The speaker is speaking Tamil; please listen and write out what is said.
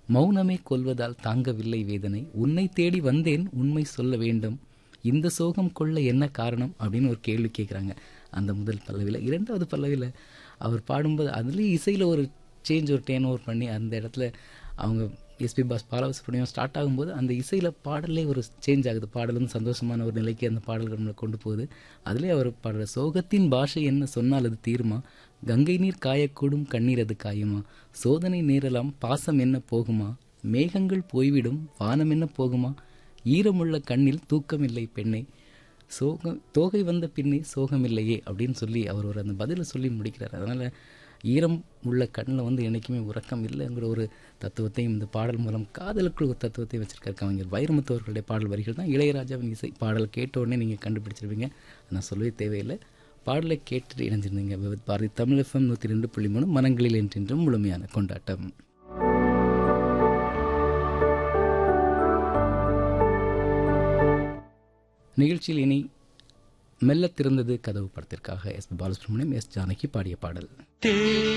மௌனமே கொல்வதால் தாங்கவில்லை வேதனை உன்னை தேடி வந்தேன் உண்மை சொல்ல வேண்டும் இந்த சோகம் கொள்ள என்ன காரணம் அப்படின்னு ஒரு கேள்வி கேட்குறாங்க அந்த முதல் பல்லவியில் இரண்டாவது பல்லவியில் அவர் பாடும்போது அதுலேயும் இசையில் ஒரு சேஞ்ச் ஒரு டேன் ஓவர் பண்ணி அந்த இடத்துல அவங்க எஸ்பி பாஸ் பாலவசுப்ரமணியம் ஸ்டார்ட் ஆகும்போது அந்த இசையில் பாடலே ஒரு சேஞ்ச் ஆகுது பாடல் வந்து சந்தோஷமான ஒரு நிலைக்கு அந்த பாடல்கள் நம்மளை கொண்டு போகுது அதுலேயே அவர் பாடுற சோகத்தின் பாஷை என்ன சொன்னால் அது தீருமா கங்கை நீர் காயக்கூடும் கண்ணீர் அது காயுமா சோதனை நேரலாம் பாசம் என்ன போகுமா மேகங்கள் போய்விடும் வானம் என்ன போகுமா ஈரமுள்ள கண்ணில் தூக்கமில்லை பெண்ணே சோகம் தோகை வந்த பின்னே சோகமில்லையே அப்படின்னு சொல்லி அவர் ஒரு அந்த பதிலை சொல்லி முடிக்கிறார் அதனால் ஈரம் உள்ள கண்ணில் வந்து என்றைக்குமே உறக்கம் இல்லைங்கிற ஒரு தத்துவத்தையும் இந்த பாடல் மூலம் காதலுக்குள் ஒரு தத்துவத்தை வச்சிருக்காரு கவிஞர் வைரமுத்து அவர்களுடைய பாடல் வரிகள் தான் இளையராஜாவின் இசை பாடல் கேட்ட உடனே நீங்கள் கண்டுபிடிச்சிருப்பீங்க நான் சொல்லவே தேவையில்லை பாடலை கேட்டுட்டு இணைஞ்சிருந்தீங்க விவித் பாரதி தமிழ் எஃப்எம் நூற்றி ரெண்டு புள்ளி மூணு மனங்களில் என்றென்றும் முழுமையான கொண்டாட்டம் நிகழ்ச்சியில் இனி மெல்ல திறந்தது கதவு படத்திற்காக எஸ் பாலசுப்ரமணியம் எஸ் ஜானகி பாடிய பாடல்